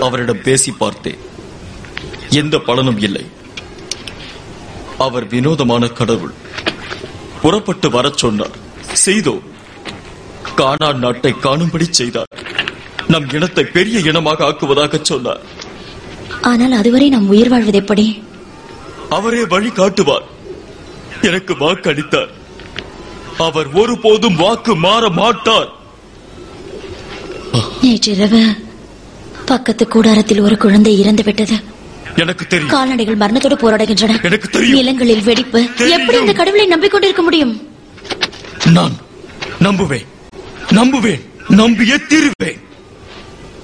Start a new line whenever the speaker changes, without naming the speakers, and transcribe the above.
அவரிடம் பேசி பார்த்தேன் எந்த பலனும் இல்லை அவர் வினோதமான கடவுள் புறப்பட்டு வரச் சொன்னார் செய்தோ கானான் நாட்டை காணும்படி செய்தார் நம் இனத்தை பெரிய இனமாக ஆக்குவதாக சொன்னார்
ஆனால் அதுவரை நாம் உயிர் வாழ்வது எப்படி
அவரே வழி காட்டுவார் எனக்கு வாக்களித்தார் அவர் ஒருபோதும் வாக்கு மாற மாட்டார்
நேற்றிரவு பக்கத்து கூடாரத்தில் ஒரு குழந்தை இறந்து விட்டது
எனக்கு தெரியும்
கால்நடைகள் மரணத்தோடு போராடுகின்றன
எனக்கு தெரியும்.
நிலங்களில் வெடிப்பு
தெரியும்.
எப்படி இந்த கடவுளை நம்பிக்கொண்டிருக்க முடியும்
நான் நம்புவேன் நம்புவேன் நம்பியே தீருவேன்